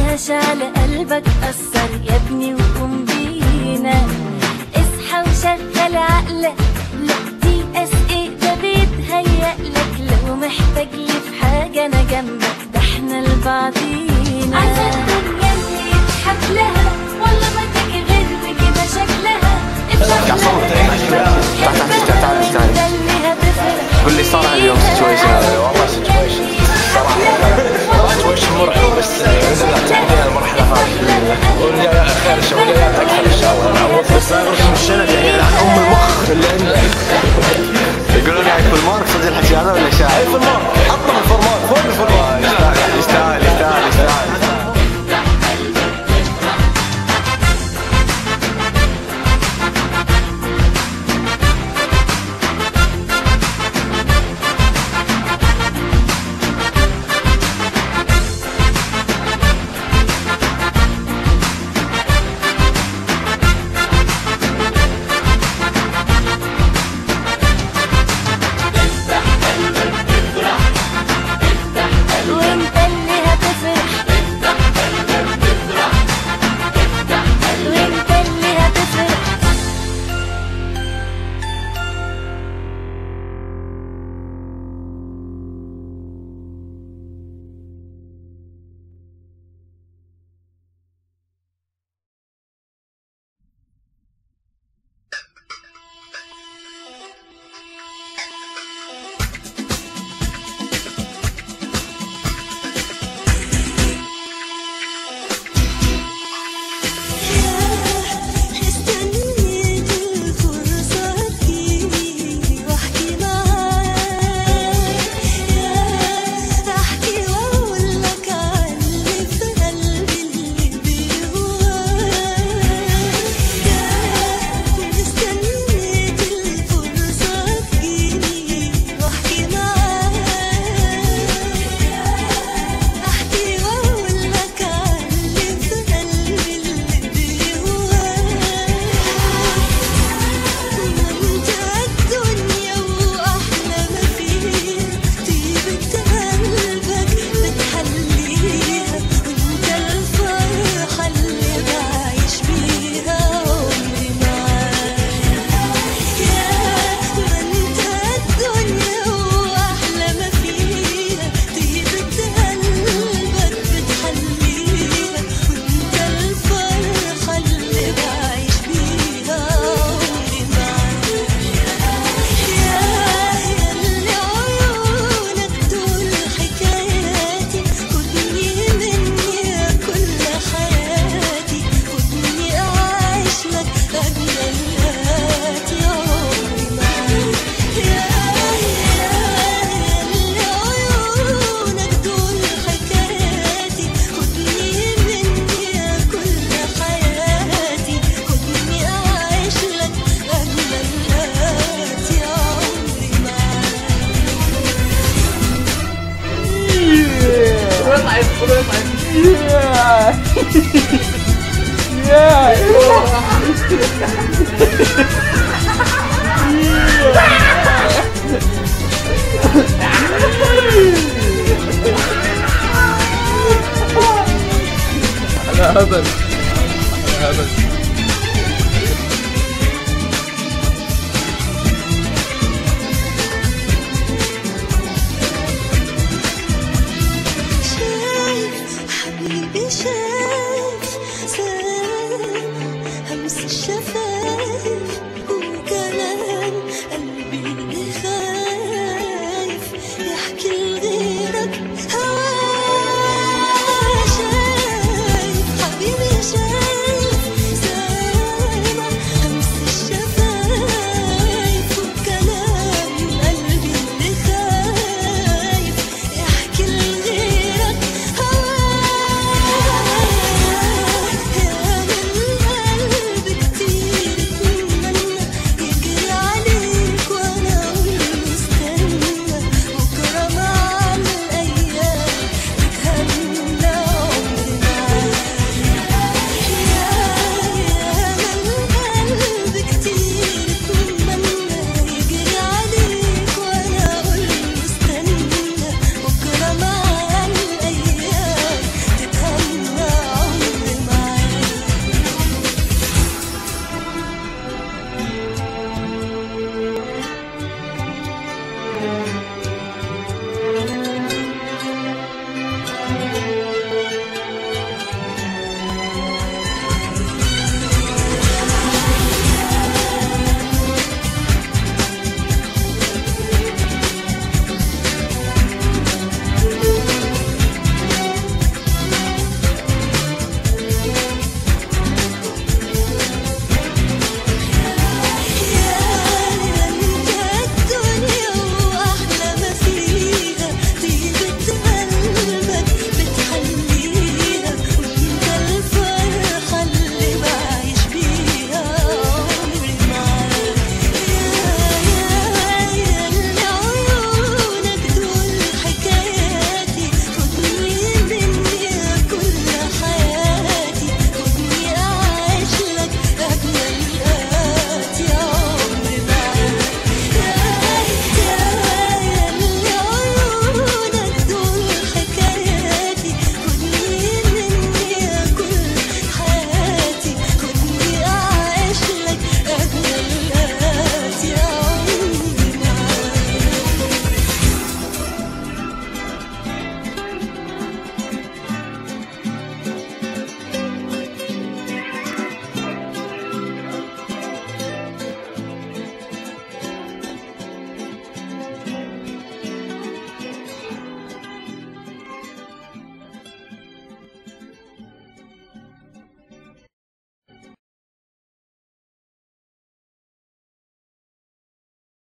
بلاش على قلبك أثر يا ابني وقوم بينا اصحى وشغل عقلك لا دي اس ايه ده بيتهيألك لو محتاج لي في حاجة أنا جنبك ده احنا لبعضينا عايزة الدنيا اللي يتحب لها والله ما تجي غير بكده شكلها قاعد صور تعال تعال تعال تعال ده اللي هتفرق قول لي صار اليوم situation والله سيتويشن صراحه سيتويشن مرعب بس باذن الله تعدينا المرحله هذه والجايات خير ان شاء الله والجايات اكثر ان شاء الله نعوض بس لا نروح من الشنب يعني عن ام المخ اللي عندنا يقولون يعني في المارك صدق الحكي هذا ولا شاعر؟ في المار حطه بالفورمات فوق الفورمات يستاهل يستاهل يستاهل يستاهل وانت اللي هتفرح وانت اللي هتفرح استنيت الفرصة تجيني واحكي معاك احكي واقول لك عن اللي في قلبي اللي بيهواك استنيت الفرصة تجيني واحكي معاك احكي واقول لك عن اللي في قلبي اللي بيهواك انت الدنيا واحلى ما فيها طيبة قلبك بتحليها وانت الفرحة اللي بعيش بيها عمري معاك يا ما انت الدنيا واحلى ما فيها طيبة قلبك بتحليها وانت الفرحة اللي بعيش بيها عمري معاك يا ياللي عيونك دول حكاياتي خدني مني كل حياتي خدني أعيش لك أجمل هاتي عمري معاك يا ياللي عيونك دول حكاياتي خدني مني كل حياتي خدني أعيش لك أجمل هاتي عمري معاك شايف حبيبي شايف سام همس الشفايف